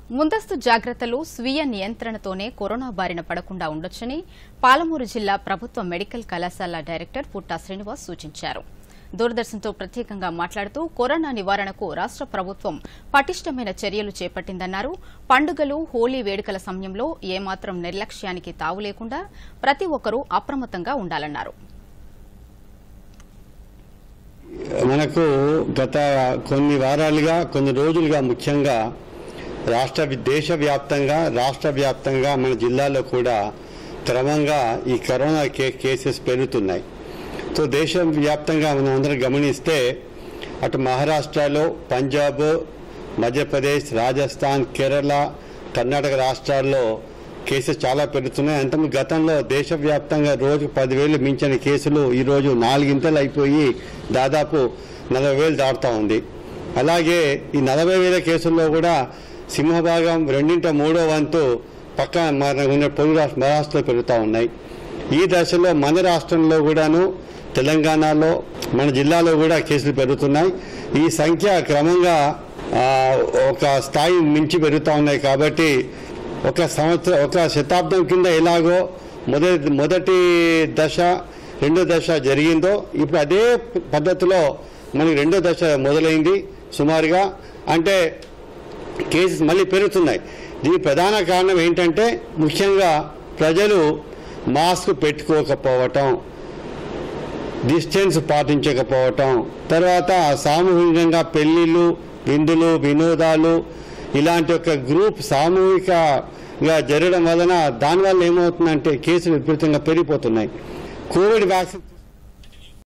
ముందస్తు జాగ్రత్తలు స్వీయ నియంత్రణతోనే కరోనా బారిన పడకుండా ఉండొచ్చని పాలమూరు జిల్లా ప్రభుత్వ మెడికల్ కళాశాల డైరెక్టర్ పుట్టా శ్రీనివాస్ సూచించారు దూరదర్శన్తో ప్రత్యేకంగా మాట్లాడుతూ కరోనా నివారణకు రాష్ట ప్రభుత్వం పటిష్టమైన చర్యలు చేపట్టిందన్నారు పండుగలు హోలీ వేడుకల సమయంలో ఏమాత్రం నిర్లక్ష్యానికి తావు లేకుండా ప్రతి ఒక్కరూ అప్రమత్తంగా ఉండాలన్నారు మనకు గత కొన్ని వారాలుగా కొన్ని రోజులుగా ముఖ్యంగా రాష్ట్ర దేశవ్యాప్తంగా రాష్ట్ర వ్యాప్తంగా మన జిల్లాలో కూడా క్రమంగా ఈ కరోనా కే కేసెస్ పెరుగుతున్నాయి సో దేశవ్యాప్తంగా మనం అందరం గమనిస్తే అటు మహారాష్ట్రలో పంజాబ్ మధ్యప్రదేశ్ రాజస్థాన్ కేరళ కర్ణాటక రాష్ట్రాల్లో కేసెస్ చాలా పెరుగుతున్నాయి అంత గతంలో దేశవ్యాప్తంగా రోజు పదివేలు మించిన కేసులు ఈరోజు నాలుగింతలు అయిపోయి దాదాపు నలభై వేలు దాటుతూ ఉంది అలాగే ఈ నలభై వేల కేసుల్లో కూడా సింహభాగం రెండింట మూడో వంతు పక్క మన ఉన్న పొరుగు రాష్ట్ర మహారాష్ట్రలో పెరుగుతూ ఉన్నాయి ఈ దశలో మన రాష్ట్రంలో కూడాను తెలంగాణలో మన జిల్లాలో కూడా కేసులు పెరుగుతున్నాయి ఈ సంఖ్య క్రమంగా ఆ, ఒక స్థాయి మించి పెరుగుతూ ఉన్నాయి కాబట్టి ఒక సంవత్సరం ఒక శతాబ్దం కింద ఎలాగో మొదటి మొదటి దశ రెండో దశ జరిగిందో ఇప్పుడు అదే పద్ధతిలో మనకి రెండో దశ మొదలైంది సుమారుగా అంటే కేసెస్ మళ్ళీ పెరుగుతున్నాయి దీని ప్రధాన కారణం ఏంటంటే ముఖ్యంగా ప్రజలు మాస్క్ పెట్టుకోకపోవటం డిస్టెన్స్ పాటించకపోవటం తర్వాత సామూహికంగా పెళ్లిళ్ళు విందులు వినోదాలు ఇలాంటి ఒక గ్రూప్ సామూహికంగా జరగడం వలన దానివల్ల ఏమవుతుందంటే కేసులు విపరీతంగా పెరిగిపోతున్నాయి కోవిడ్ వ్యాక్సిన్